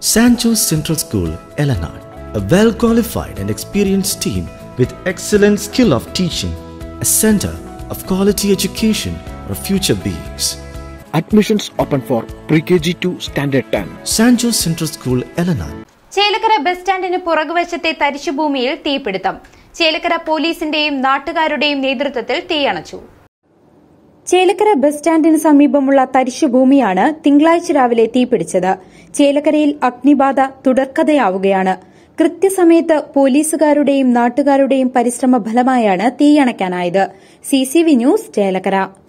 St. Joe's Central School, Eleanor, a well qualified and experienced team with excellent skill of teaching, a center of quality education for future beings. Admissions open for pre-KG to standard 10. St. Joe's Central School, Eleanor. Chelakkara bus സ്റ്റാൻഡിന് പുറകുവശത്തെ തരിശുഭൂമിയിൽ തീപിടുത്തം ചേലക്കര പോലീസിന്റെയും നാട്ടുകാരുടെയും നേതൃത്വത്തിൽ തീയണച്ചു Chelakkara bus സ്റ്റാൻഡിന് സമീപമുള്ള തരിശുഭൂമിയാണ് തിങ്കളാഴ്ച രാവിലെ തീപിടിച്ചത് ചേലക്കരയിൽ അഗ്നിബാധ തുടർക്കഥയാവുകയാണ് കൃത്യസമയത്ത് പോലീസുകാരുടെയും നാട്ടുകാരുടെയും പരിശ്രമ ഫലമായാണ് തീയണയ്ക്കാനായത് C C V news Chelakkara